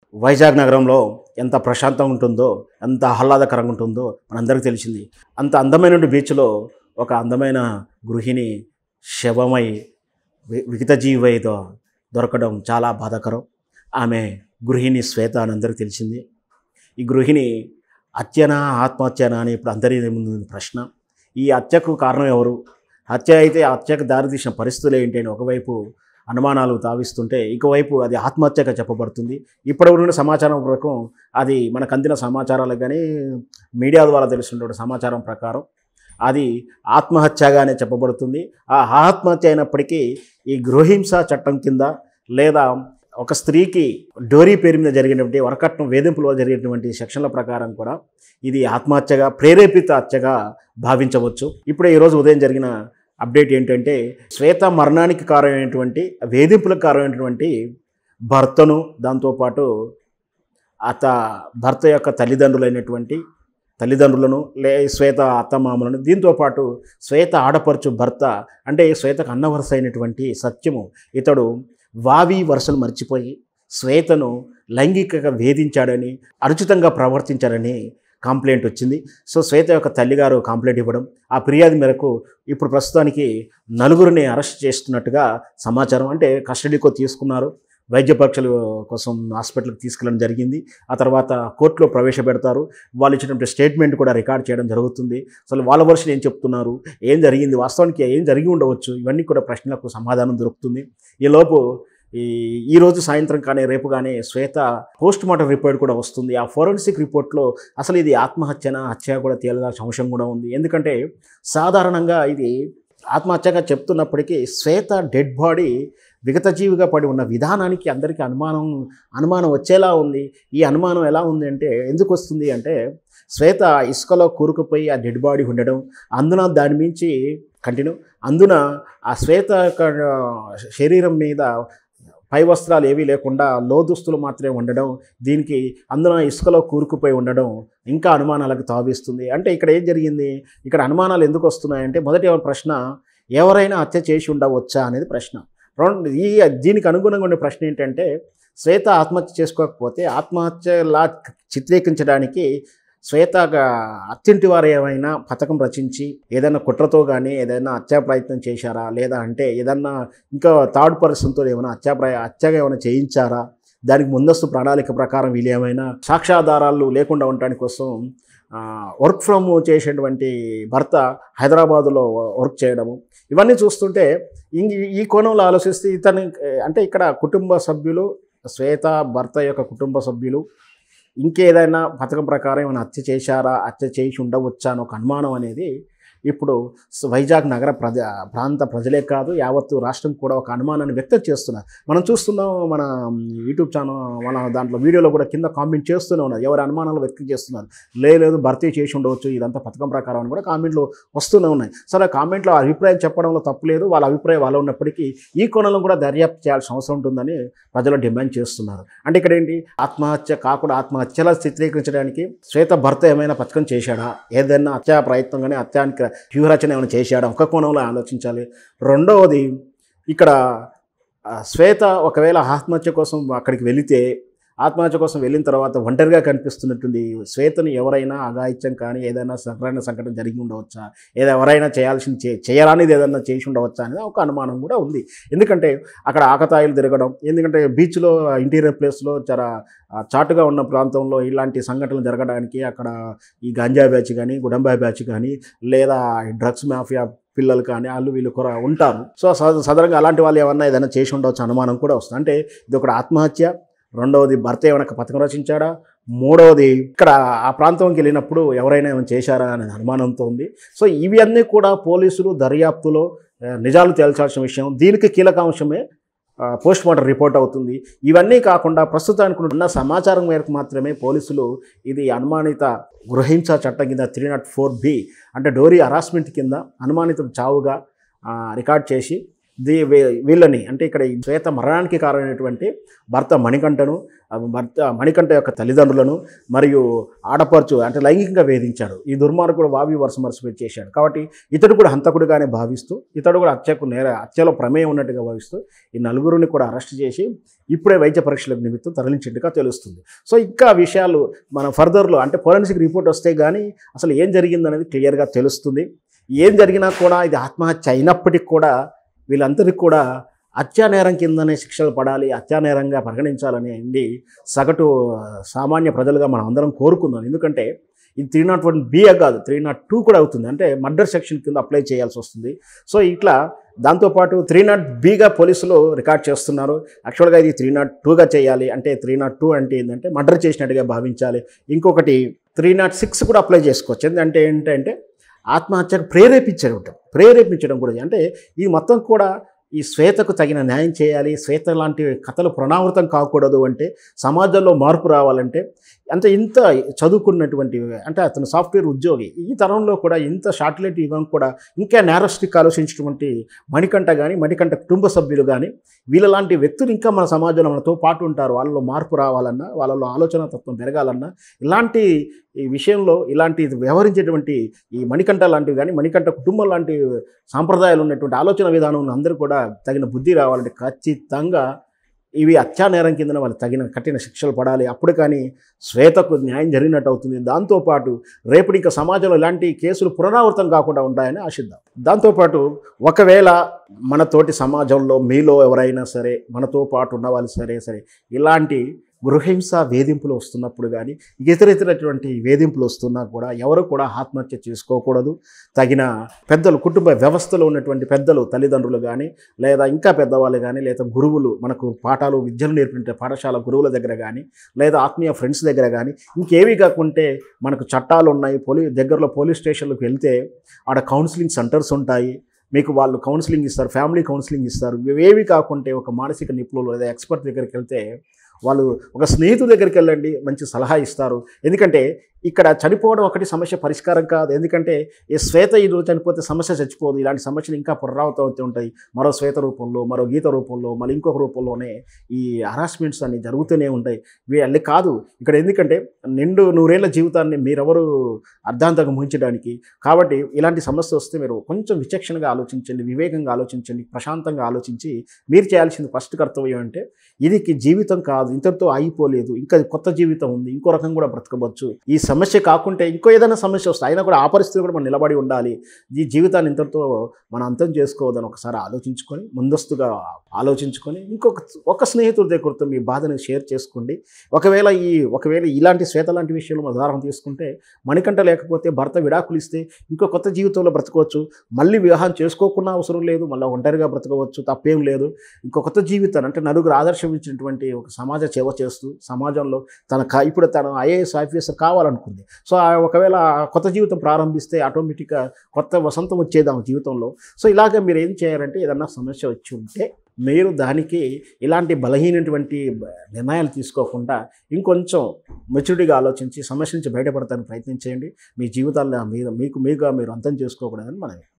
వైజాగ్ నగరంలో ఎంత ప్రశాంతంగా ఉంటుందో ఎంత ఆహ్లాదకరంగా ఉంటుందో మనందరికీ తెలిసింది అంత అందమైన బీచ్లో ఒక అందమైన గృహిణి శవమై వి- విగత జీవైతో దొరకడం చాలా బాధాకరం ఆమె గృహిణి శ్వేత అని అందరికీ తెలిసింది ఈ గృహిణి హత్యనా ఆత్మహత్యనా అని ఇప్పుడు అందరి ముందు ఉంది ప్రశ్న ఈ హత్యకు కారణం ఎవరు హత్య అయితే ఆ హత్యకు దారితీసిన పరిస్థితులు ఏంటి అని ఒకవైపు అనుమానాలు తావిస్తుంటే ఇంకోవైపు అది ఆత్మహత్యగా చెప్పబడుతుంది ఇప్పటి ఉన్న సమాచారం ప్రకారం అది మనకు అందిన సమాచారాలు కానీ మీడియా ద్వారా తెలిసినటువంటి సమాచారం ప్రకారం అది ఆత్మహత్యగానే చెప్పబడుతుంది ఆ ఆత్మహత్య అయినప్పటికీ ఈ గృహింస చట్టం కింద లేదా ఒక స్త్రీకి డోరీ పేరు మీద జరిగినటువంటి వరకట్నం వేధింపులో జరిగినటువంటి సెక్షన్ల ప్రకారం కూడా ఇది ఆత్మహత్యగా ప్రేరేపిత హత్యగా భావించవచ్చు ఇప్పుడే ఈరోజు ఉదయం జరిగిన అప్డేట్ ఏంటంటే శ్వేత మరణానికి కారణమైనటువంటి వేధింపులకు కారణమైనటువంటి భర్తను దాంతోపాటు అత భర్త యొక్క తల్లిదండ్రులైనటువంటి తల్లిదండ్రులను లే శ్వేత అత్తమామలను దీంతోపాటు శ్వేత ఆడపడుచు భర్త అంటే శ్వేతకు అన్న వరుస అయినటువంటి సత్యము ఇతడు వావి వరుసలు మర్చిపోయి శ్వేతను లైంగికంగా వేధించాడని అనుచితంగా ప్రవర్తించాడని కంప్లైంట్ వచ్చింది సో శ్వేత యొక్క తల్లిగారు కంప్లైంట్ ఇవ్వడం ఆ ఫిర్యాదు మేరకు ఇప్పుడు ప్రస్తుతానికి నలుగురిని అరెస్ట్ చేస్తున్నట్టుగా సమాచారం అంటే కస్టడీకో తీసుకున్నారు వైద్య పరీక్షల కోసం హాస్పిటల్కి తీసుకెళ్ళడం జరిగింది ఆ తర్వాత కోర్టులో ప్రవేశపెడతారు వాళ్ళు ఇచ్చినటువంటి స్టేట్మెంట్ కూడా రికార్డ్ చేయడం జరుగుతుంది అసలు వాళ్ళ వర్షన్ ఏం చెప్తున్నారు ఏం జరిగింది వాస్తవానికి ఏం జరిగి ఉండవచ్చు ఇవన్నీ కూడా ప్రశ్నలకు సమాధానం దొరుకుతుంది ఈలోపు ఈ ఈ రోజు సాయంత్రం కానీ రేపు కానీ శ్వేత పోస్ట్ మార్టం రిపోర్ట్ కూడా వస్తుంది ఆ ఫోరెన్సిక్ రిపోర్ట్లో అసలు ఇది ఆత్మహత్యనా హత్య కూడా తేలదాల్సిన అంశం కూడా ఉంది ఎందుకంటే సాధారణంగా ఇది ఆత్మహత్యగా చెప్తున్నప్పటికీ శ్వేత డెడ్ బాడీ విగతజీవిగా పడి ఉన్న విధానానికి అందరికీ అనుమానం అనుమానం వచ్చేలా ఉంది ఈ అనుమానం ఎలా ఉంది అంటే ఎందుకు వస్తుంది అంటే శ్వేత ఇసుకలో కూరుకుపోయి ఆ డెడ్ బాడీ ఉండడం అందున దాని మించి కంటిన్యూ అందున ఆ శ్వేత యొక్క శరీరం మీద పై వస్త్రాలు ఏవీ లేకుండా లోదుస్తులు మాత్రమే ఉండడం దీనికి అందున ఇసుకలో కూరుకుపోయి ఉండడం ఇంకా అనుమానాలకు తావిస్తుంది అంటే ఇక్కడ ఏం జరిగింది ఇక్కడ అనుమానాలు ఎందుకు వస్తున్నాయంటే మొదటి ప్రశ్న ఎవరైనా హత్య చేసి ఉండవచ్చా అనేది ప్రశ్న రెండు ఈ దీనికి అనుగుణంగా ఉండే ప్రశ్న ఏంటంటే శ్వేత ఆత్మహత్య చేసుకోకపోతే ఆత్మహత్యలా చిత్రీకరించడానికి శ్వేత అత్యంటి వారు ఏమైనా పథకం రచించి ఏదైనా కుట్రతో కానీ ఏదైనా హత్యా ప్రయత్నం చేశారా లేదా అంటే ఏదన్నా ఇంకా థర్డ్ పర్సన్తో ఏమైనా హత్యా ప్రయ హత్యగా ఏమైనా చేయించారా దానికి ముందస్తు ప్రణాళిక ప్రకారం వీళ్ళు ఏమైనా సాక్ష్యాధారాలు లేకుండా ఉండటానికి కోసం వర్క్ ఫ్రమ్ చేసేటువంటి భర్త హైదరాబాదులో వర్క్ చేయడము ఇవన్నీ చూస్తుంటే ఇంక- ఈ కోణంలో ఆలోచిస్తే ఇతని అంటే ఇక్కడ కుటుంబ సభ్యులు శ్వేత భర్త యొక్క కుటుంబ సభ్యులు ఇంకేదైనా పథకం ప్రకారం ఏమైనా హత్య చేశారా హత్య చేసి ఉండవచ్చా అని ఒక అనుమానం అనేది ఇప్పుడు స- వైజాగ్ నగర ప్రజ ప్రాంత ప్రజలే కాదు యావత్తు రాష్ట్రం కూడా ఒక అనుమానాన్ని వ్యక్తం చేస్తున్నారు మనం చూస్తున్నాం మన యూట్యూబ్ ఛానల్ మన దాంట్లో వీడియోలో కూడా కింద కామెంట్ చేస్తూనే ఉన్నారు ఎవరి అనుమానాలు వ్యక్తం చేస్తున్నారు "లే- లేదు భర్తీ చేసి ఉండవచ్చు ఇదంతా పథకం ప్రకారం అని కూడా కామెంట్లు వస్తూనే ఉన్నాయి సరే కామెంట్లో అభిప్రాయం చెప్పడంలో తప్పు లేదు వాళ్ళ అభిప్రాయం వాళ్ళ ఉన్నప్పటికీ ఈ కోణంలో కూడా దర్యాప్తు చేయాల్సిన అవసరం ఉంటుందని ప్రజలు డిమాండ్ చేస్తున్నారు అంటే ఇక్కడ ఏంటి ఆత్మహత్య కాకుండా ఆత్మహత్యలా చిత్రీకరించడానికి శ్వేత భర్త ఏమైనా పథకం చేశాడా ఏదైనా హత్యా ప్రయత్నం కానీ హత్యానికి వ్యూహరచన ఏమైనా చేశాడా ఒక కోణంలో ఆలోచించాలి రెండవది ఇక్కడ ఆ, శ్వేత ఒకవేళ ఆత్మహత్య కోసం అక్కడికి వెళితే ఆత్మహత్య కోసం వెళ్ళిన తర్వాత ఒంటరిగా కనిపిస్తున్నట్టుంది శ్వేతను ఎవరైనా అఘాయిత్యం కానీ ఏదైనా సరైన సంఘటన జరిగి ఉండవచ్చా ఏదో ఎవరైనా చేయాల్సింది చే చేయరానిది ఏదైనా చేసి ఉండవచ్చా అనేది ఒక అనుమానం కూడా ఉంది ఎందుకంటే అక్కడ ఆకతాయిలు తిరగడం ఎందుకంటే బీచ్లో ఇంటీరియర్ ప్లేస్లో చాలా ఆ, చాటుగా ఉన్న ప్రాంతంలో ఇలాంటి సంఘటనలు జరగడానికి అక్కడ ఈ గంజా బ్యాచ్ కానీ గుడంబా బ్యాచ్ కానీ లేదా డ్రగ్స్ మాఫియా పిల్లలు కానీ వాళ్ళు వీళ్ళు కూడా ఉంటారు సో స- సదరంగా అలాంటి వాళ్ళు ఏమన్నా ఏదైనా చేసి ఉండవచ్చు అనుమానం కూడా వస్తుంది అంటే ఇది ఒకటి ఆత్మహత్య రెండవది భర్త ఏమైనా పథకం రచించాడా మూడవది ఇక్కడ ఆ ప్రాంతంకి వెళ్ళినప్పుడు ఎవరైనా ఏమైనా చేశారా అనే అనుమానంతో ఉంది సో ఇవి అన్నీ కూడా పోలీసులు దర్యాప్తులో ఆ, నిజాలు తేల్చాల్సిన విషయం దీనికి కీలక అంశమే పోస్ట్ మార్టం రిపోర్ట్ అవుతుంది ఇవన్నీ కాకుండా ప్రస్తుతానికి ఉన్న సమాచారం మేరకు మాత్రమే పోలీసులు ఇది అనుమానిత గృహింస చట్టం కింద త్రీ నాట్ ఫోర్ బి అంటే డోరీ హరాస్మెంట్ కింద అనుమానితుడు చావుగా ఆ, రికార్డ్ చేసి దీ వీ- వీళ్ళని అంటే ఇక్కడ ఈ శ్వేత మరణానికి కారణమైనటువంటి భర్త మణికంఠను ఆ భర్త మణికంఠ యొక్క తల్లిదండ్రులను మరియు ఆడపడుచు అంటే లైంగికంగా వేధించాడు ఈ దుర్మార్గుడు వావి వరుసమరుస చేశాడు కాబట్టి ఇతడు కూడా హంతకుడిగానే భావిస్తూ ఇతడు కూడా హత్యకు నేర హత్యలో ప్రమేయం ఉన్నట్టుగా భావిస్తూ ఈ నలుగురిని కూడా అరెస్ట్ చేసి ఇప్పుడే వైద్య పరీక్షల నిమిత్తం తరలించిట్టుగా తెలుస్తుంది సో ఇంకా విషయాలు మన ఫర్దర్లో అంటే ఫోరెన్సిక్ రిపోర్ట్ వస్తే కానీ అసలు ఏం జరిగిందనేది క్లియర్గా తెలుస్తుంది ఏం జరిగినా కూడా ఇది ఆత్మహత్య అయినప్పటికీ కూడా వీళ్ళందరికీ కూడా హత్యానేరం కిందనే శిక్షలు పడాలి హత్యానేరంగా పరిగణించాలని అండి సగటు ఆ, సామాన్య ప్రజలుగా మనం అందరం కోరుకుందాం ఎందుకంటే ఇది త్రీ నాట్ వన్ బిఏ కాదు త్రీ నాట్ టూ కూడా అవుతుంది అంటే మర్డర్ సెక్షన్ కింద అప్లై చేయాల్సి వస్తుంది సో ఇట్లా దాంతోపాటు త్రీ నాట్ బిగా పోలీసులు రికార్డ్ చేస్తున్నారు యాక్చువల్గా ఇది త్రీ నాట్ టూగా చేయాలి అంటే త్రీ నాట్ టూ అంటే ఏంటంటే మర్డర్ చేసినట్టుగా భావించాలి ఇంకొకటి త్రీ నాట్ సిక్స్ కూడా అప్లై చేసుకోవచ్చు ఎందుకంటే ఏంటంటే ఆత్మహత్యకు ప్రేరేపించడం ప్రేరేపించడం కూడా అంటే ఇది మొత్తం కూడా ఈ శ్వేతకు తగిన న్యాయం చేయాలి శ్వేత లాంటి కథలు పునరావృతం కాకూడదు అంటే సమాజంలో మార్పు రావాలంటే అంటే ఇంత చదువుకున్నటువంటి అంటే అతను సాఫ్ట్వేర్ ఉద్యోగి ఈ తరంలో కూడా ఇంత షార్ట్లెట్ ఇవ్వడం కూడా ఇంకా నేరస్టిక్ ఆలోచించినటువంటి మణికంఠ కానీ మణికంఠ కుటుంబ సభ్యులు కానీ వీళ్ళలాంటి వ్యక్తులు ఇంకా మన సమాజంలో మనతో పాటు ఉంటారు వాళ్ళలో మార్పు రావాలన్నా వాళ్ళలో ఆలోచన తత్వం పెరగాలన్నా ఇలాంటి ఈ విషయంలో ఇలాంటి వ్యవహరించేటువంటి ఈ మణికంఠ లాంటివి కానీ మణికంఠ కుటుంబం లాంటి సాంప్రదాయాలు ఉన్నటువంటి ఆలోచన విధానం అందరూ కూడా తగిన బుద్ధి రావాలంటే ఖచ్చితంగా ఇవి హత్యానేరం కిందన వాళ్ళు తగిన కఠిన శిక్షలు పడాలి అప్పుడు కానీ శ్వేతకు న్యాయం జరిగినట్టు అవుతుంది దాంతోపాటు రేపు ఇంకా సమాజంలో ఇలాంటి కేసులు పునరావృతం కాకుండా ఉంటాయని ఆశిద్దాం దాంతోపాటు ఒకవేళ మన తోటి సమాజంలో మీలో ఎవరైనా సరే మనతో పాటు ఉన్న వాళ్ళు సరే సరే ఇలాంటి గృహహింస వేధింపులు వస్తున్నప్పుడు కానీ ఇతర ఇతరటువంటి వేధింపులు వస్తున్నా కూడా ఎవరు కూడా ఆత్మహత్య చేసుకోకూడదు తగిన పెద్దలు కుటుంబ వ్యవస్థలో ఉన్నటువంటి పెద్దలు తల్లిదండ్రులు కానీ లేదా ఇంకా పెద్దవాళ్ళు కానీ లేదా గురువులు మనకు పాఠాలు విద్యను నేర్పించే పాఠశాల గురువుల దగ్గర కానీ లేదా ఆత్మీయ ఫ్రెండ్స్ దగ్గర కానీ ఇంకేవి కాకుంటే మనకు చట్టాలు ఉన్నాయి పోలీ దగ్గరలో పోలీస్ స్టేషన్లకు వెళ్తే ఆడ కౌన్సిలింగ్ సెంటర్స్ ఉంటాయి మీకు వాళ్ళు కౌన్సిలింగ్ ఇస్తారు ఫ్యామిలీ కౌన్సిలింగ్ ఇస్తారు ఇవేవి కాకుంటే ఒక మానసిక నిపుణులు లేదా ఎక్స్పర్ట్ దగ్గరికి వెళ్తే వాళ్ళు ఒక స్నేహితుడి దగ్గరికి వెళ్ళండి మంచి సలహా ఇస్తారు ఎందుకంటే ఇక్కడ చనిపోవడం ఒకటి సమస్య పరిష్కారం కాదు ఎందుకంటే ఈ శ్వేత ఈరోజు చనిపోతే సమస్య చచ్చిపోదు ఇలాంటి సమస్యలు ఇంకా పునరావృతం అవుతూ ఉంటాయి మరో శ్వేత రూపంలో మరో గీత రూపంలో మళ్ళీ ఇంకొక రూపంలోనే ఈ హరాస్మెంట్స్ అన్ని జరుగుతూనే ఉంటాయి వీళ్ళే కాదు ఇక్కడ ఎందుకంటే నిండు నూరేళ్ల జీవితాన్ని మీరెవరు అర్ధాంతంగా ముగించడానికి కాబట్టి ఇలాంటి సమస్య వస్తే మీరు కొంచెం విచక్షణగా ఆలోచించండి వివేకంగా ఆలోచించండి ప్రశాంతంగా ఆలోచించి మీరు చేయాల్సింది ఫస్ట్ కర్తవ్యం అంటే ఇది జీవితం కాదు ఇంతటితో ఆగిపోలేదు ఇంకా కొత్త జీవితం ఉంది ఇంకో రకం కూడా బ్రతకవచ్చు ఈ సమస్య కాకుంటే ఇంకో ఏదైనా సమస్య వస్తే అయినా కూడా ఆ పరిస్థితి కూడా మనం నిలబడి ఉండాలి ఈ జీవితాన్ని ఇంతటితో మనం అంతం చేసుకోవద్దని ఒకసారి ఆలోచించుకొని ముందస్తుగా ఆలోచించుకొని ఇంకొక ఒక స్నేహితుడి దగ్గరతో మీ బాధని షేర్ చేసుకోండి ఒకవేళ ఈ ఒకవేళ ఇలాంటి శ్వేత లాంటి విషయంలో మనం ఉదాహరణ తీసుకుంటే మణికంఠ లేకపోతే భర్త విడాకులు ఇస్తే ఇంకో కొత్త జీవితంలో బ్రతకవచ్చు మళ్ళీ వివాహం చేసుకోకుండా అవసరం లేదు మళ్ళీ ఒంటరిగా బ్రతకవచ్చు తప్పేం లేదు ఇంకో కొత్త జీవితాన్ని అంటే నలుగురు ఆదర్శం ఇచ్చినటువంటి ఒక సమాజ సేవ చేస్తూ సమాజంలో తన కా ఇప్పుడు తన ఐఏఎస్ ఆఫీసర్ కావాలనుకుంది సో ఆ ఒకవేళ ఆ కొత్త జీవితం ప్రారంభిస్తే ఆటోమేటిక్గా కొత్త వసంతం వచ్చేది ఆమె జీవితంలో సో ఇలాగ మీరు ఏం చేయాలంటే ఏదన్నా సమస్య వచ్చి ఉంటే మీరు దానికి ఇలాంటి బలహీనటువంటి బ- నిర్ణయాలు తీసుకోకుండా ఇంకొంచెం మెచ్యూరిటీగా ఆలోచించి సమస్య నుంచి బయటపడటానికి ప్రయత్నం చేయండి మీ జీవితాల్లో మీరు మీకు మీగా మీరు అంతం చేసుకోకూడదని మనం